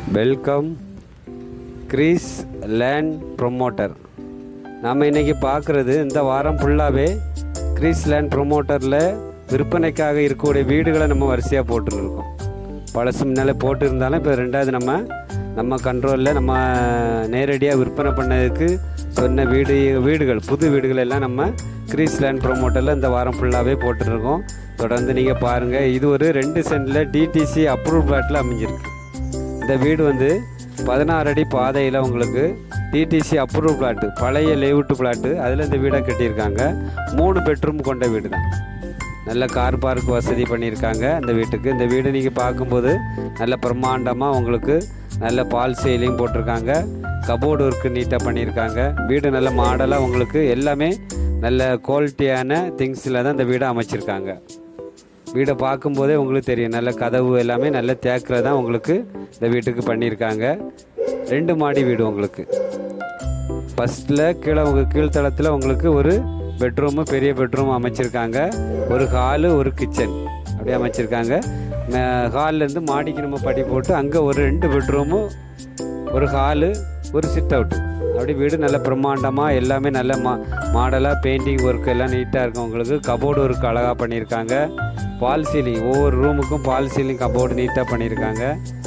welcome Greece land promoter நாம் இன்றைக்கி பார்க்குறது இந்த வாரம் ஃபுல்லாகவே கிரீஸ் லேண்ட் ப்ரொமோட்டரில் விற்பனைக்காக இருக்கக்கூடிய வீடுகளை நம்ம வரிசையாக போட்டுருக்கோம் பழசு முன்னாலே போட்டு இருந்தாலும் இப்போ ரெண்டாவது நம்ம நம்ம கண்ட்ரோலில் நம்ம நேரடியாக விற்பனை பண்ணதுக்கு சொன்ன வீடு வீடுகள் புது வீடுகள் எல்லாம் நம்ம கிரீஸ் லேண்ட் ப்ரொமோட்டரில் இந்த வாரம் ஃபுல்லாகவே போட்டுருக்கோம் தொடர்ந்து நீங்கள் பாருங்கள் இது ஒரு ரெண்டு சென்டில் டிடிசி அப்ரூவ் பிளாட்டில் அமைஞ்சிருக்கு இந்த வீடு வந்து பதினாறு அடி பாதையில் உங்களுக்கு டிடிசி அப்ரூவ் பிளாட்டு பழைய லேவுட்டு பிளாட்டு அதில் இந்த வீடை கட்டியிருக்காங்க மூணு பெட்ரூம் கொண்ட வீடு தான் நல்ல கார் பார்க் வசதி பண்ணியிருக்காங்க இந்த வீட்டுக்கு இந்த வீடு நீங்கள் பார்க்கும்போது நல்ல பிரம்மாண்டமாக உங்களுக்கு நல்ல பால் சீலிங் போட்டிருக்காங்க கபோர்டு ஒர்க்கு நீட்டாக பண்ணியிருக்காங்க வீடு நல்ல மாடலாக உங்களுக்கு எல்லாமே நல்ல குவாலிட்டியான திங்ஸில் தான் இந்த வீடை அமைச்சிருக்காங்க வீடை பார்க்கும்போதே உங்களுக்கு தெரியும் நல்ல கதவு எல்லாமே நல்ல தேக்கில் தான் உங்களுக்கு இந்த வீட்டுக்கு பண்ணியிருக்காங்க ரெண்டு மாடி வீடு உங்களுக்கு ஃபஸ்ட்டில் கீழே உங்கள் கீழ்த்தளத்தில் உங்களுக்கு ஒரு பெட்ரூமு பெரிய பெட்ரூம் அமைச்சிருக்காங்க ஒரு ஹாலு ஒரு கிச்சன் அப்படி அமைச்சிருக்காங்க ஹால்லேருந்து மாடிக்கு நம்ம படி போட்டு அங்கே ஒரு ரெண்டு பெட்ரூமு ஒரு ஹாலு ஒரு சிட் அவுட் அப்படி வீடு நல்ல பிரம்மாண்டமாக எல்லாமே நல்ல மா மாடலாக பெயிண்டிங் ஒர்க் எல்லாம் நீட்டாக இருக்கும் உங்களுக்கு கபோர்டு ஒர்க் அழகாக பண்ணியிருக்காங்க பால் சீலிங் ஒவ்வொரு ரூமுக்கும் பால் சீலிங் கபோர்டு நீட்டாக பண்ணியிருக்காங்க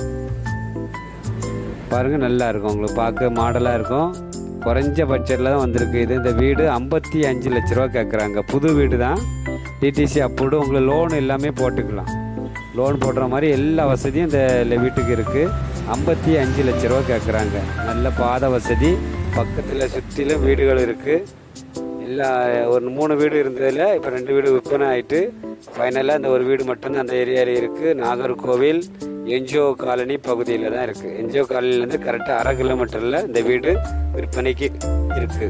பாருங்கள் நல்லா இருக்கும் உங்களுக்கு பார்க்க மாடலாக இருக்கும் குறைஞ்ச பட்ஜெட்டில் தான் வந்திருக்கு இது இந்த வீடு ஐம்பத்தி அஞ்சு லட்ச ரூபா கேட்குறாங்க புது வீடு தான் டிடிசி அப்போடு உங்களுக்கு லோன் எல்லாமே போட்டுக்கலாம் லோன் போடுற மாதிரி எல்லா வசதியும் இந்த இந்த வீட்டுக்கு இருக்குது ஐம்பத்தி அஞ்சு லட்ச ரூபா கேட்குறாங்க நல்ல பாதை வசதி பக்கத்தில் சுற்றிலும் வீடுகள் இருக்குது எல்லா ஒரு மூணு வீடு இருந்ததில் இப்போ ரெண்டு வீடு விற்பனை ஆகிட்டு ஃபைனலாக இந்த ஒரு வீடு மட்டும்தான் அந்த ஏரியாவில் இருக்குது நாகர்கோவில் என்ஜிஓ காலனி பகுதியில் தான் இருக்குது என்ஜிஓ காலனிலேருந்து கரெக்டாக அரை கிலோமீட்டரில் இந்த வீடு விற்பனைக்கு இருக்குது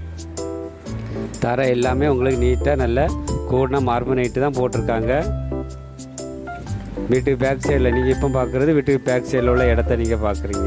தர எல்லாமே உங்களுக்கு நீட்டாக நல்ல கூடின மார்பு நைட்டு தான் போட்டிருக்காங்க வீட்டுக்கு பேக் சைடில் நீங்கள் இப்போ பார்க்குறது வீட்டுக்கு பேக் சைடில் உள்ள இடத்த நீங்கள் பார்க்குறீங்க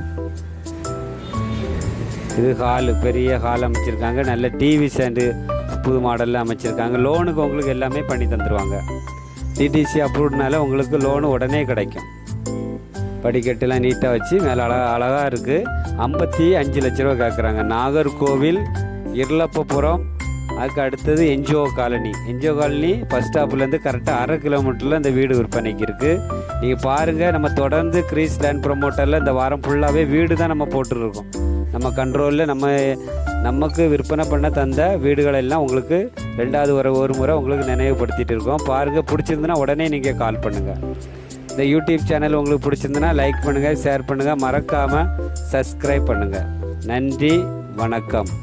இது ஹாலு பெரிய ஹால் அமைச்சிருக்காங்க நல்ல டிவி ஸ்டாண்டு புது மாடலில் அமைச்சிருக்காங்க லோனுக்கு உங்களுக்கு எல்லாமே பண்ணி தந்துடுவாங்க டிடிசி அப்ரூவ்ட்னால உங்களுக்கு லோனு உடனே கிடைக்கும் படிக்கட்டுலாம் நீட்டாக வச்சு மேலே அழகா அழகாக இருக்குது ஐம்பத்தி அஞ்சு லட்ச ரூபா கேட்குறாங்க நாகர்கோவில் இருளப்பபுரம் அதுக்கு அடுத்தது NGO colony NGO colony bus ஸ்டாப்லேருந்து கரெக்டாக அரை கிலோமீட்டரில் இந்த வீடு விற்பனைக்கு இருக்குது நீங்கள் பாருங்கள் நம்ம தொடர்ந்து கிரீஸ் லேண்ட் ப்ரொமோட்டரில் இந்த வாரம் ஃபுல்லாகவே வீடு தான் நம்ம போட்டுருக்கோம் நம்ம கண்ட்ரோலில் நம்ம நமக்கு விற்பனை பண்ண தந்த வீடுகளெல்லாம் உங்களுக்கு ரெண்டாவது ஒரு ஒரு முறை உங்களுக்கு நினைவுபடுத்திட்டு இருக்கோம் பாருங்கள் பிடிச்சிருந்துன்னா உடனே நீங்கள் கால் பண்ணுங்கள் இந்த யூடியூப் சேனல் உங்களுக்கு பிடிச்சிருந்துன்னா லைக் பண்ணுங்கள் ஷேர் பண்ணுங்கள் மறக்காமல் சப்ஸ்கிரைப் பண்ணுங்கள் நன்றி வணக்கம்